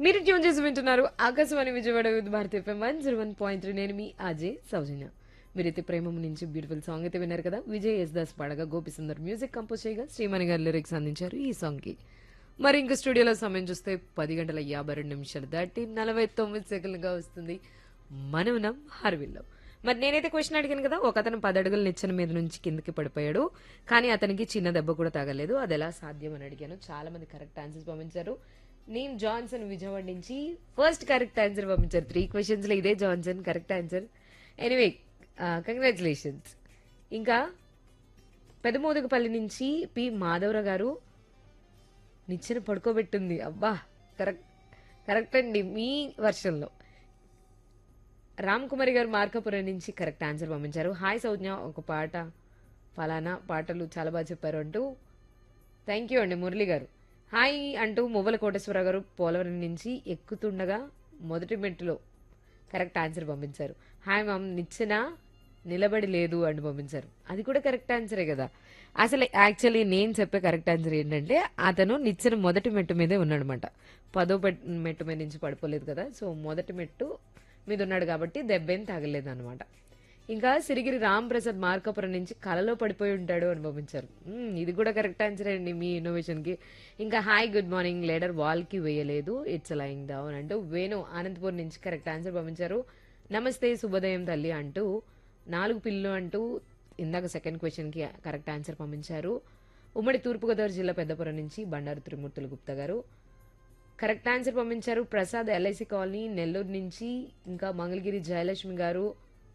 మీరు ట్యూన్ చేసి వింటున్నారు Akashvani Vijayawada Vividh Bharati FM one zero one point three నేను మీ అజయ్ సౌజన్య మీరైతే ప్రేమం నుంచి బ్యూటిఫుల్ సాంగ్ అయితే విన్నారు కదా విజయ్ ఎస్ దాస్ పాడగా గోపి సుందర్ మ్యూజిక్ కంపోజ్ చేయగా శ్రీమణి గారు లిరిక్స్ అందించారు ఈ సాంగ్కి మరి ఇంకా స్టూడియోలో సమయం చూస్తే పది గంటల యాభై రెండు నిమిషాలు దాటి నలభై తొమ్మిది సెకండ్లుగా వస్తుంది మనమునం హార్విల్లో మరి నేనైతే క్వశ్చన్ అడిగాను కదా ఒక అతను పది అడుగుల నిచ్చెన మీద నుంచి కిందకి పడిపోయాడు కానీ అతనికి చిన్న దెబ్బ కూడా తగలేదు అది ఎలా సాధ్యం అని అడిగాను చాలా మంది కరెక్ట్ ఆన్సర్స్ పంపించారు నేను జాన్సన్ విజయవాడ నుంచి ఫస్ట్ కరెక్ట్ ఆన్సర్ పంపించారు త్రీ క్వశ్చన్స్ లో ఇదే Johnson correct answer anyway congratulations ఇంకా పెదమోదకపల్లి నుంచి పి మాధవరావు గారు నిచ్చెన పడుకోబెట్టింది అబ్బా కరెక్ట్ కరెక్ట్ అండి మీ వర్షంలో రామ్ కుమారి గారు మార్కాపురం నుంచి కరెక్ట్ ఆన్సర్ పంపించారు హాయ్ సౌజ్ఞ ఒక పాట ఫలానా పాటలు చాలా బాగా చెప్పారు అంటూ థ్యాంక్ యూ అండి మురళి గారు హాయ్ అంటూ మువ్వల కోటేశ్వరరావు గారు పోలవరం నుంచి ఎక్కుతుండగా మొదటి మెట్టులో కరెక్ట్ ఆన్సర్ పంపించారు హాయ్ మామ్ నిచ్చెన నిలబడి లేదు అని పంపించారు అది కూడా కరెక్ట్ ఆన్సరే కదా అసలు యాక్చువల్లీ నేను చెప్పే కరెక్ట్ ఆన్సర్ ఏంటంటే అతను నిచ్చెన మొదటి మెట్టు మీదే ఉన్నాడనమాట పదో పెట్- మెట్టు మీద నుంచి పడిపోలేదు కదా సో మొదటి మెట్టు మీద ఉన్నాడు కాబట్టి దెబ్బేం తగలేదు అనమాట ఇంకా సిరిగిరి రామ్ ప్రసాద్ మార్కాపురం నుంచి కలలో పడిపోయి ఉంటాడు అని పంపించారు మ్మ్, ఇది కూడా కరెక్ట్ ఆన్సర్ అండి మీ ఇన్నోవేషన్ కి ఇంకా hi good morning ladder wall కి వేయలేదు ఇట్స్ లైంగ్ డౌన్ అంటూ వేణు అనంతపురం నుంచి కరెక్ట్ ఆన్సర్ పంపించారు నమస్తే శుభోదయం తల్లి అంటూ నాలుగు పిల్లు అంటూ ఇందాక సెకండ్ క్వశ్చన్ కి కరెక్ట్ ఆన్సర్ పంపించారు ఉమ్మడి తూర్పుగోదావరి జిల్లా పెద్దపురం నుంచి బండారు త్రిమూర్తుల గుప్తా గారు కరెక్ట్ ఆన్సర్ పంపించారు ప్రసాద్ ఎల్ఐసి కాలనీ నెల్లూరు నుంచి ఇంకా మంగళగిరి జయలక్ష్మి గారు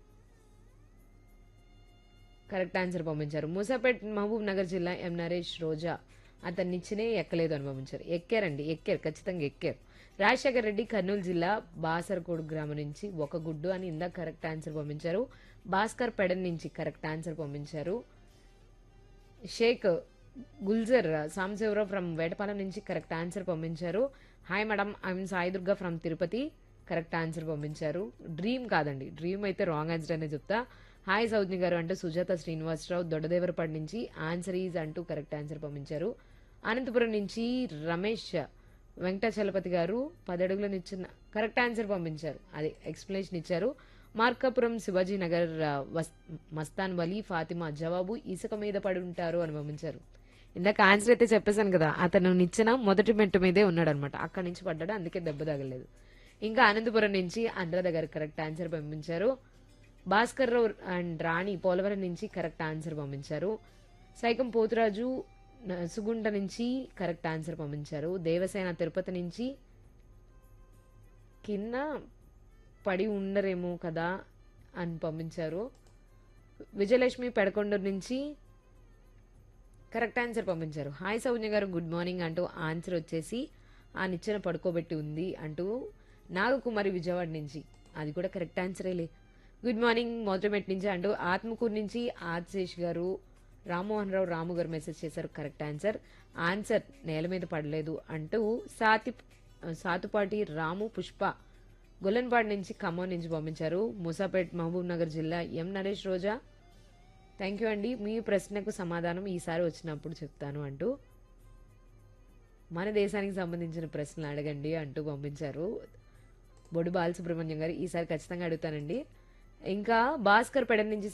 కరెక్ట్ ఆన్సర్ పంపించారు మూసాపేట్ మహబూబ్ నగర్ జిల్లా ఎం నరేష్ రోజా అతన్ని ఇచ్చినే ఎక్కలేదు అని పంపించారు ఎక్కారండి ఎక్కారు ఖచ్చితంగా ఎక్కారు రాజశేఖర్ రెడ్డి కర్నూలు జిల్లా బాసరకోడు గ్రామం నుంచి ఒక గుడ్డు అని ఇందాక కరెక్ట్ ఆన్సర్ పంపించారు భాస్కర్ పెడన్ నుంచి కరెక్ట్ ఆన్సర్ పంపించారు షేక్ గుల్జర్ సాంశివరావు ఫ్రమ్ వేటపాలెం నుంచి కరెక్ట్ ఆన్సర్ పంపించారు hi madam I'm Sai Durga from Tirupati correct answer పంపించారు డ్రీమ్ కాదండి డ్రీమ్ అయితే రాంగ్ ఆన్సర్ అనే చెప్తా హాయ్ సౌజ్ని గారు అంటూ సుజాత శ్రీనివాసరావు దొడ్డదేవరపాడు నుంచి ఆన్సర్ ఈజ్ అంటూ కరెక్ట్ ఆన్సర్ పంపించారు అనంతపురం నుంచి రమేష్ వెంకటాచలపతి గారు పదడుగుల నిచ్చిన కరెక్ట్ ఆన్సర్ పంపించారు అది ఎక్స్ప్లెనేషన్ ఇచ్చారు మార్కాపురం శివాజీ నగర్ ఆ, వస్- మస్తాన్ వలీ ఫాతిమా జవాబు ఇసుక మీద పడి ఉంటారు అని పంపించారు ఇందాక ఆన్సర్ అయితే చెప్పేశాను కదా అతను నిచ్చిన మొదటి మెట్టు మీదే ఉన్నాడు అనమాట అక్కడి నుంచి పడ్డాడు అందుకే దెబ్బ తగలేదు ఇంకా అనంతపురం నుంచి అనురాధ గారు కరెక్ట్ ఆన్సర్ పంపించారు భాస్కర్ రావు అండ్ రాణి పోలవరం నుంచి కరెక్ట్ ఆన్సర్ పంపించారు సైకం పోతురాజు న- సుగుంట నుంచి కరెక్ట్ ఆన్సర్ పంపించారు దేవసేన తిరుపతి నుంచి కింద పడి ఉండరేమో కదా అని పంపించారు విజయలక్ష్మి పెడకొండూరు నుంచి కరెక్ట్ ఆన్సర్ పంపించారు హాయ్ సౌజ్ఞ గారు గుడ్ మార్నింగ్ అంటూ ఆన్సర్ వచ్చేసి ఆ నిచ్చెన పడుకోబెట్టి ఉంది అంటూ నాగకుమారి విజయవాడ నుంచి అది కూడా కరెక్ట్ ఆన్సరేలే గుడ్ మార్నింగ్ మొదటిమెట్ నుంచి అంటూ ఆత్మకూరు నుంచి ఆదిశేష్ గారు రామ్మోహన్ రావు రాము గారు మెసేజ్ చేశారు కరెక్ట్ ఆన్సర్ ఆన్సర్ నేల మీద పడలేదు అంటూ సాతి సాతుపాటి రాము పుష్ప గొల్లన్పాడు నుంచి ఖమ్మం నుంచి పంపించారు మూసాపేట్ మహబూబ్ నగర్ జిల్లా M Naresh Roja thank you అండి మీ ప్రశ్నకు సమాధానం ఈసారి వచ్చినప్పుడు చెప్తాను అంటూ మన దేశానికి సంబంధించిన ప్రశ్నలు అడగండి అంటూ పంపించారు బొడు బాలసుబ్రహ్మణ్యం గారు ఈసారి ఖచ్చితంగా అడుగుతానండి ఇంకా భాస్కర్ పెడ నుంచి